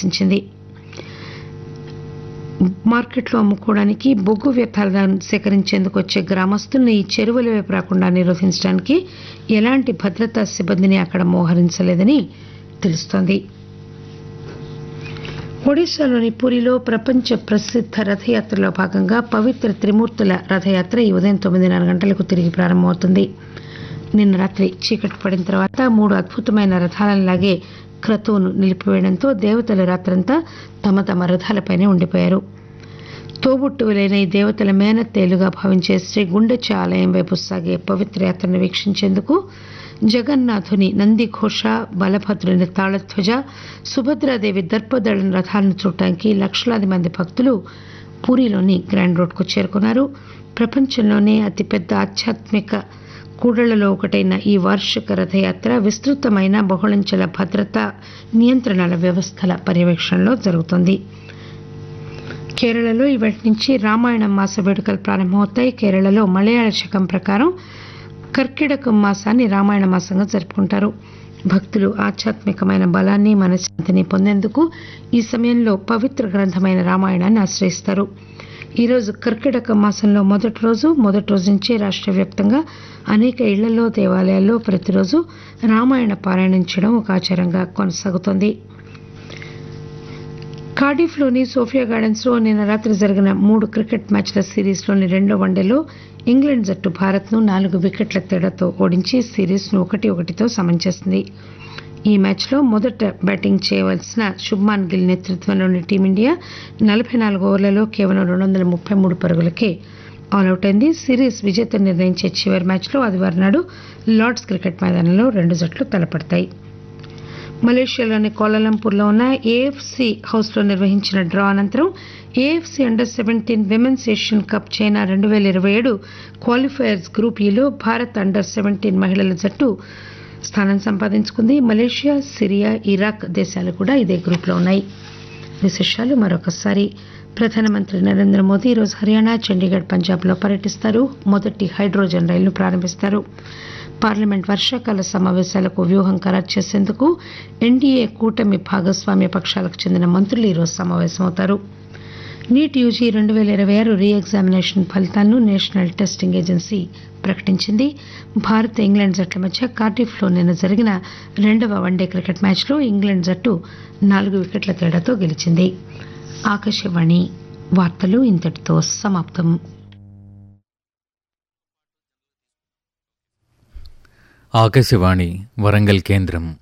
ఆదేశించింది మార్కెట్లో అమ్ముకోవడానికి బొగ్గు వ్యర్థాలను సేకరించేందుకు వచ్చే గ్రామస్తులను ఈ చెరువుల వైపు రాకుండా నిరోధించడానికి ఎలాంటి భద్రతా సిబ్బందిని అక్కడ మోహరించలేదని తెలుస్తోంది ఒడిశాలోని పూరిలో ప్రపంచ ప్రసిద్ధ రథయాత్రలో భాగంగా పవిత్ర త్రిమూర్తుల రథయాత్ర ఈ ఉదయం తొమ్మిదిన్నర గంటలకు తిరిగి ప్రారంభమవుతుంది నిన్న రాత్రి చీకటి పడిన తర్వాత మూడు అద్భుతమైన రథాలను లాగే క్రతువును నిలిపివేయడంతో దేవతలు రాత్రంతా తమ తమ రథాలపైనే ఉండిపోయారు తోబుట్టువులైన ఈ దేవతల మేనత్తేలుగా భావించే శ్రీ గుండెచ్చ ఆలయం వైపు సాగే పవిత్ర యాత్రను వీక్షించేందుకు జగన్నాథుని నందిఘోష బలభద్రుని తాళధ్వజ సుభద్రాదేవి దర్పదళం రథాలను చూడటానికి లక్షలాది మంది భక్తులు పూరిలోని గ్రాండ్ రోడ్కు చేరుకున్నారు ప్రపంచంలోనే అతిపెద్ద ఆధ్యాత్మిక కూడళ్లలో ఒకటైన ఈ వార్షిక రథయాత్ర విస్తృతమైన బహుళంచెల భద్రత నియంత్రణల వ్యవస్థల పర్యవేక్షణలో జరుగుతోంది కేరళలో ఇవాటి నుంచి రామాయణం మాస వేడుకలు ప్రారంభమవుతాయి కేరళలో మలయాళ శకం ప్రకారం కర్కిడకం మాసాన్ని రామాయణ మాసంగా జరుపుకుంటారు భక్తులు ఆధ్యాత్మికమైన బలాన్ని మనశ్శాంతిని పొందేందుకు ఈ సమయంలో పవిత్ర గ్రంథమైన రామాయణాన్ని ఆశ్రయిస్తారు ఈరోజు కర్కిటక మాసంలో మొదటి రోజు మొదటి రోజు నుంచి రాష్ట్ర వ్యాప్తంగా అనేక ఇళ్లలో దేవాలయాల్లో ప్రతిరోజు రామాయణ పారాయణం చేయడం ఒక ఆచారంగా కొనసాగుతోంది కార్డిఫ్లోని సోఫియా గార్డెన్స్లో నిన్న రాత్రి జరిగిన మూడు క్రికెట్ మ్యాచ్ల సిరీస్లోని రెండో వన్డేలో ఇంగ్లాండ్ జట్టు భారత్ను నాలుగు వికెట్ల తేడాతో ఓడించి సిరీస్ను ఒకటి ఒకటితో సమం చేసింది ఈ మ్యాచ్లో మొదట బ్యాటింగ్ చేయవలసిన శుభ్మాన్ గిల్ నేతృత్వంలోని టీమిండియా నలభై నాలుగు ఓవర్లలో కేవలం రెండు వందల ముప్పై మూడు పరుగులకే ఆలౌట్ అయింది సిరీస్ విజేత నిర్ణయించే చివరి మ్యాచ్లో ఆదివారం నాడు లార్డ్స్ క్రికెట్ మైదానంలో రెండు జట్లు తలపడతాయి మలేషియాలోని కోలాలంపూర్లో ఉన్న ఏఎఫ్సి హౌస్లో నిర్వహించిన డ్రా అనంతరం AFC under seventeen women's Asian cup China రెండు వేల ఇరవై ఏడు క్వాలిఫైయర్స్ గ్రూప్ ఈలో భారత్ అండర్ సెవెంటీన్ మహిళల జట్టు స్థానం సంపాదించుకుంది మలేషియా సిరియా ఇరాక్ దేశాలు కూడా ఇదే గ్రూప్లో ఉన్నాయి విశేషాలు మరొకసారి ప్రధానమంత్రి నరేంద్ర మోదీ ఈరోజు హర్యానా చండీగఢ్ పంజాబ్లో పర్యటిస్తారు మొదటి హైడ్రోజన్ రైలును ప్రారంభిస్తారు పార్లమెంట్ వర్షాకాల సమావేశాలకు వ్యూహం ఖరారు చేసేందుకు ఎన్డీఏ కూటమి భాగస్వామ్య పక్షాలకు చెందిన మంత్రులు ఈరోజు సమావేశమవుతారు నీట్ యూజీ రెండు వేల ఇరవై ఆరు రీ ఎగ్జామినేషన్ ఫలితాలను నేషనల్ టెస్టింగ్ ఏజెన్సీ ప్రకటించింది భారత్ ఇంగ్లాండ్ జట్ల మధ్య కార్డిఫ్లో నిన్న జరిగిన రెండవ వన్డే క్రికెట్ మ్యాచ్లో ఇంగ్లాండ్ జట్టు నాలుగు వికెట్ల తేడాతో గెలిచింది ఆకాశవాణి వార్తలు ఇంతటితో సమాప్తం ఆకాశవాణి వరంగల్ కేంద్రం